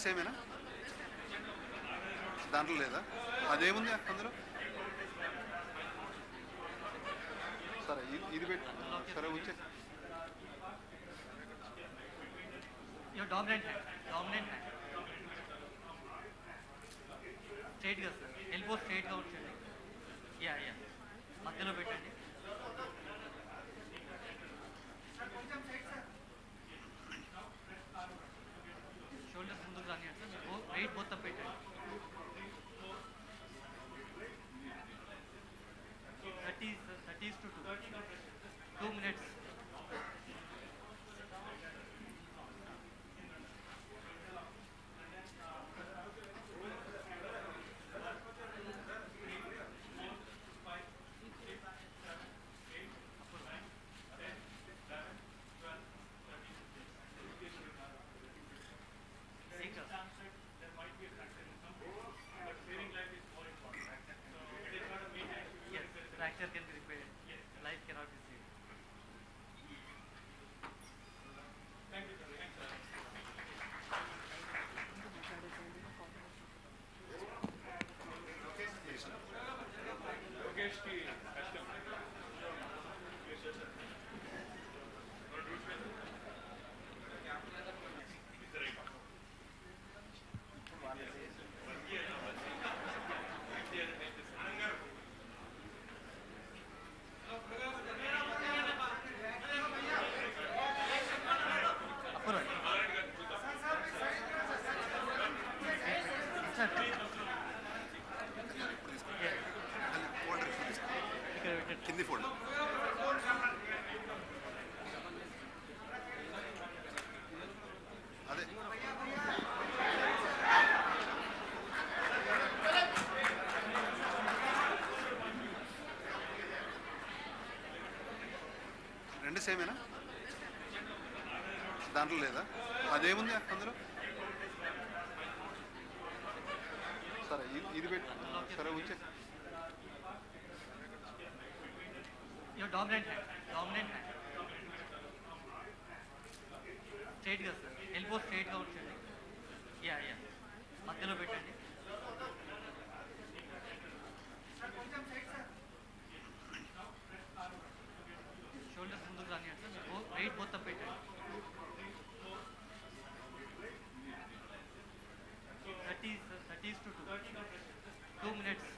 సేమేనా దాంట్లో లేదా అదేముంది అందులో సరే ఇది ఇది పెట్టు సరే ఉంచే your dominant hand, dominant hand. Straight గా సార్ ఎల్బో స్ట్రైట్ గా ఉంచండి యా యా మధ్యలో పెట్టండి షోల్డర్స్ ముందుకు రానియండి సార్ మీరు వెయిట్ మొత్తం పెట్టండి thirty thirties to two two minutes Yes, fracture can be repaired. Life cannot be saved. అప్పుడు సార్ ఫోల్డర్ ఇప్పుడు తీసుకో. ఇక్కడ పెట్టండి కింది ఫోల్డర్ అదే రెండు సేమేనా దాంట్లో లేదా అదేముంది అందులో సరే ఇది ఇది పెట్టు సరే ఉంచే your dominant hand, dominant hand. Straight గా సార్ ఎల్బో స్ట్రైట్ గా ఉంచండి యా యా మధ్యలో పెట్టండి షోల్డర్స్ ముందుకు రానియండి సార్ మీరు వెయిట్ మొత్తం పెట్టండి thirty thirties to two two minutes